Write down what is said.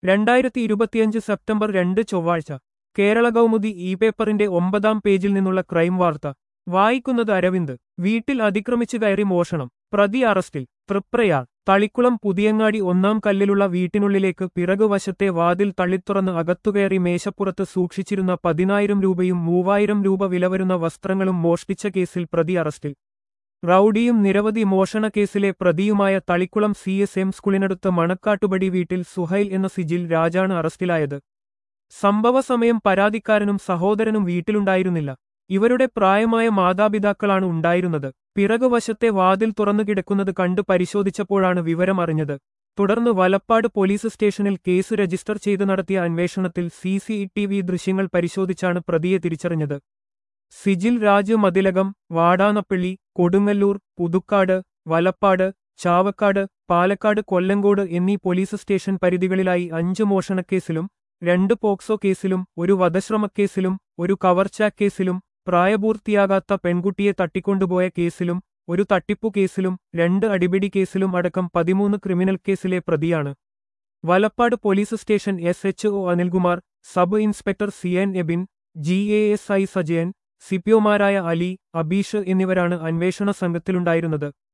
രണ്ടായിരത്തി ഇരുപത്തിയഞ്ച് സെപ്റ്റംബർ രണ്ട് ചൊവ്വാഴ്ച കേരള കൗമുദി ഇ പേപ്പറിന്റെ ഒമ്പതാം പേജിൽ നിന്നുള്ള ക്രൈം വാർത്ത വായിക്കുന്നത് അരവിന്ദ് വീട്ടിൽ അതിക്രമിച്ചു കയറി മോഷണം പ്രതി അറസ്റ്റിൽ തൃപ്രയാർ തളിക്കുളം പുതിയങ്ങാടി ഒന്നാം കല്ലിലുള്ള വീട്ടിനുള്ളിലേക്ക് പിറകുവശത്തെ വാതിൽ തള്ളിത്തുറന്ന് അകത്തുകയറി മേശപ്പുറത്ത് സൂക്ഷിച്ചിരുന്ന പതിനായിരം രൂപയും മൂവായിരം രൂപ വില വരുന്ന വസ്ത്രങ്ങളും മോഷ്ടിച്ച കേസിൽ പ്രതി അറസ്റ്റിൽ റൌഡിയും നിരവധി മോഷണ കേസിലെ പ്രതിയുമായ തളിക്കുളം സി എസ് എം സ്കൂളിനടുത്ത് മണക്കാട്ടുപടി വീട്ടിൽ സുഹൈൽ എന്ന സിജിൽ രാജാണ് അറസ്റ്റിലായത് സംഭവസമയം പരാതിക്കാരനും സഹോദരനും വീട്ടിലുണ്ടായിരുന്നില്ല ഇവരുടെ പ്രായമായ മാതാപിതാക്കളാണ് ഉണ്ടായിരുന്നത് പിറകുവശത്തെ വാതിൽ തുറന്നു കിടക്കുന്നത് കണ്ടു പരിശോധിച്ചപ്പോഴാണ് വിവരം അറിഞ്ഞത് തുടർന്ന് വലപ്പാട് പോലീസ് സ്റ്റേഷനിൽ കേസ് രജിസ്റ്റർ ചെയ്ത് നടത്തിയ അന്വേഷണത്തിൽ സി സി ടി വി ദൃശ്യങ്ങൾ പരിശോധിച്ചാണ് പ്രതിയെ തിരിച്ചറിഞ്ഞത് സിജിൽ രാജ് മതിലകം വാടാനപ്പള്ളി കൊടുങ്ങല്ലൂർ പുതുക്കാട് വലപ്പാട് ചാവക്കാട് പാലക്കാട് കൊല്ലങ്കോട് എന്നീ പോലീസ് സ്റ്റേഷൻ പരിധികളിലായി അഞ്ച് മോഷണക്കേസിലും രണ്ട് പോക്സോ കേസിലും ഒരു വധശ്രമക്കേസിലും ഒരു കവർച്ചാക്കേസിലും പ്രായപൂർത്തിയാകാത്ത പെൺകുട്ടിയെ തട്ടിക്കൊണ്ടുപോയ കേസിലും ഒരു തട്ടിപ്പു കേസിലും രണ്ട് അടിപിടി കേസിലും അടക്കം പതിമൂന്ന് ക്രിമിനൽ കേസിലെ പ്രതിയാണ് Valappad police station S H O Anilkumar sub inspector C N Abin G A S I Sajayan സിപിഒമാരായ അലി അബീഷ് എന്നിവരാണ് അന്വേഷണ സംഘത്തിലുണ്ടായിരുന്നത്